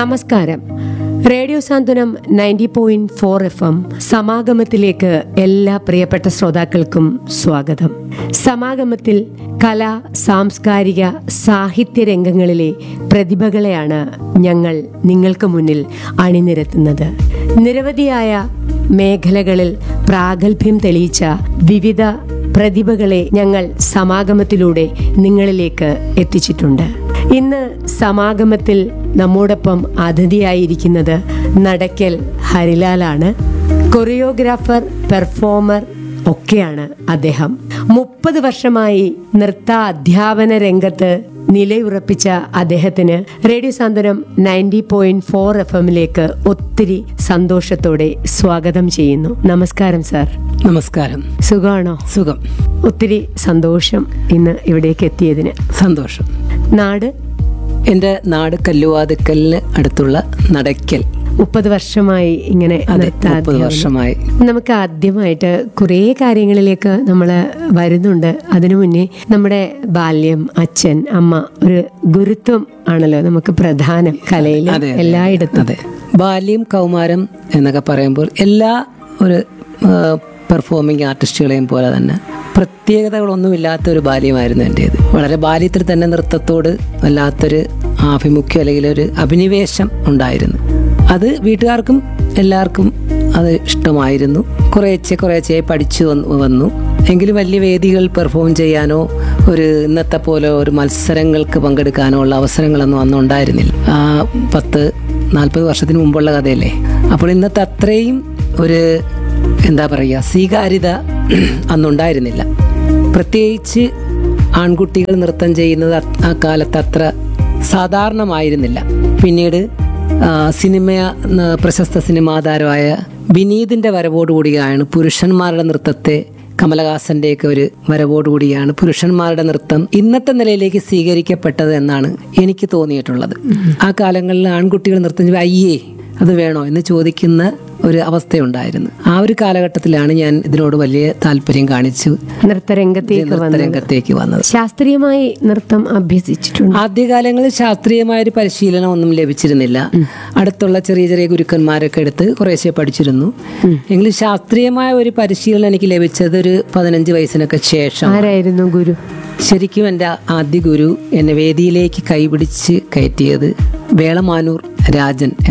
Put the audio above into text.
നമസ്കാരം radio Santhwanam ninety point four F M സമാഗമത്തിലേക്ക് എല്ലാ പ്രിയപ്പെട്ട ശ്രോതാക്കൾക്കും സ്വാഗതം സമാഗമത്തിൽ കലാ സാംസ്കാരിക സാഹിത്യ രംഗങ്ങളിലെ പ്രതിഭകളെയാണ് ഞങ്ങൾ നിങ്ങൾക്ക് മുന്നിൽ അണിനിരത്തുന്നത് നിരവധിയായ മേഖലകളിൽ പ്രാഗൽഭ്യം തെളിയിച്ച വിവിധ പ്രതിഭകളെ ഞങ്ങൾ സമാഗമത്തിലൂടെ നിങ്ങളിലേക്ക് എത്തിച്ചിട്ടുണ്ട് ഇന്ന് സമാഗമത്തിൽ നമ്മോടൊപ്പം അതിഥിയായിരിക്കുന്നത് നടക്കൽ ഹരിലാലാണ് കൊറിയോഗ്രാഫർ പെർഫോമർ ഒക്കെയാണ് അദ്ദേഹം മുപ്പത് വർഷമായി നൃത്ത അധ്യാപന രംഗത്ത് നിലയുറപ്പിച്ച അദ്ദേഹത്തിന് radio Santhwanam ninety point four F എമ്മിലേക്ക് ഒത്തിരി സന്തോഷത്തോടെ സ്വാഗതം ചെയ്യുന്നു നമസ്കാരം സാർ നമസ്കാരം സുഖമാണോ സുഖം ഒത്തിരി സന്തോഷം ഇന്ന് ഇവിടേക്ക് എത്തിയതിന് സന്തോഷം നാട് എൻ്റെ നാട് കല്ലുവാതുക്കലിന് അടുത്തുള്ള നടയ്ക്കൽ മുപ്പത് വർഷമായി ഇങ്ങനെ അതെ നൃത്ത മുപ്പത് അധ്യാപനം. വർഷമായി നമുക്ക് ആദ്യമായിട്ട് കുറേ കാര്യങ്ങളിലേക്ക് നമ്മൾ വരുന്നുണ്ട് അതിനു മുന്നേ നമ്മുടെ ബാല്യം അച്ഛൻ അമ്മ ഒരു ഗുരുത്വം ആണല്ലോ നമുക്ക് പ്രധാനം കലയിൽ അതെ, അതെ, എല്ലായിടത്തും അതെ ബാല്യം കൗമാരം എന്നൊക്കെ പറയുമ്പോൾ എല്ലാ ഒരു പെർഫോമിംഗ് ആർട്ടിസ്റ്റുകളെയും പോലെ തന്നെ പ്രത്യേകതകളൊന്നുമില്ലാത്ത ഒരു ബാല്യമായിരുന്നു എൻ്റേത് വളരെ ബാല്യത്തിൽ തന്നെ നൃത്തത്തോട് വല്ലാത്തൊരു ആഭിമുഖ്യം അല്ലെങ്കിൽ ഒരു അഭിനിവേശം ഉണ്ടായിരുന്നു അത് വീട്ടുകാർക്കും എല്ലാവർക്കും അത് ഇഷ്ടമായിരുന്നു കുറേശ്ശെ കുറേശ്ശെ പഠിച്ചു വന്നു വന്നു എങ്കിലും വലിയ വേദികൾ പെർഫോം ചെയ്യാനോ ഒരു ഇന്നത്തെ പോലെ ഒരു മത്സരങ്ങൾക്ക് പങ്കെടുക്കാനോ ഉള്ള അവസരങ്ങളൊന്നും അന്ന് ഉണ്ടായിരുന്നില്ല ആ പത്ത് നാൽപ്പത് വർഷത്തിന് മുമ്പുള്ള കഥയല്ലേ അപ്പോൾ ഇന്നത്തെ അത്രയും ഒരു എന്താ പറയുക സ്വീകാര്യത അന്നുണ്ടായിരുന്നില്ല പ്രത്യേകിച്ച് ആൺകുട്ടികൾ നൃത്തം ചെയ്യുന്നത് അ- ആ കാലത്ത് അത്ര സാധാരണമായിരുന്നില്ല പിന്നീട് ആ, സിനിമ ന- പ്രശസ്ത സിനിമാ താരമായ വിനീതിന്റെ വരവോടുകൂടിയാണ് പുരുഷന്മാരുടെ നൃത്തത്തെ കമലഹാസന്റെയൊക്കെ ഒരു വരവോടുകൂടിയാണ് പുരുഷന്മാരുടെ നൃത്തം ഇന്നത്തെ നിലയിലേക്ക് സ്വീകരിക്കപ്പെട്ടത് എന്നാണ് എനിക്ക് തോന്നിയിട്ടുള്ളത് ആ കാലങ്ങളിൽ ആൺകുട്ടികൾ നൃത്തം ചെയ്യുമ്പോൾ അയ്യേ അത് വേണോ എന്ന് ചോദിക്കുന്ന ഒരു അവസ്ഥയുണ്ടായിരുന്നു ആ ഒരു കാലഘട്ടത്തിലാണ് ഞാൻ ഇതിനോട് വലിയ താല്പര്യം കാണിച്ചു നൃത്തരംഗത്തേക്ക് വന്നത് നൃത്തരംഗത്തേക്ക് വന്നത് ശാസ്ത്രീയമായി നൃത്തം അഭ്യസിച്ചിട്ടുണ്ട് ആദ്യകാലങ്ങളിൽ ശാസ്ത്രീയമായ ഒരു പരിശീലനം ഒന്നും ലഭിച്ചിരുന്നില്ല അടുത്തുള്ള ചെറിയ ചെറിയ ഗുരുക്കന്മാരൊക്കെ എടുത്ത് കുറേശ്ശെ പഠിച്ചിരുന്നു എങ്കിലും ശാസ്ത്രീയമായ ഒരു പരിശീലനം എനിക്ക് ലഭിച്ചത് ഒരു പതിനഞ്ച് വയസ്സിനൊക്കെ ശേഷം ആരായിരുന്നു ഗുരു ശരിക്കും എൻ്റെ ആദ്യ ഗുരു എന്നെ വേദിയിലേക്ക് കൈപിടിച്ച് കയറ്റിയത് വേളമാനൂർ രാജൻ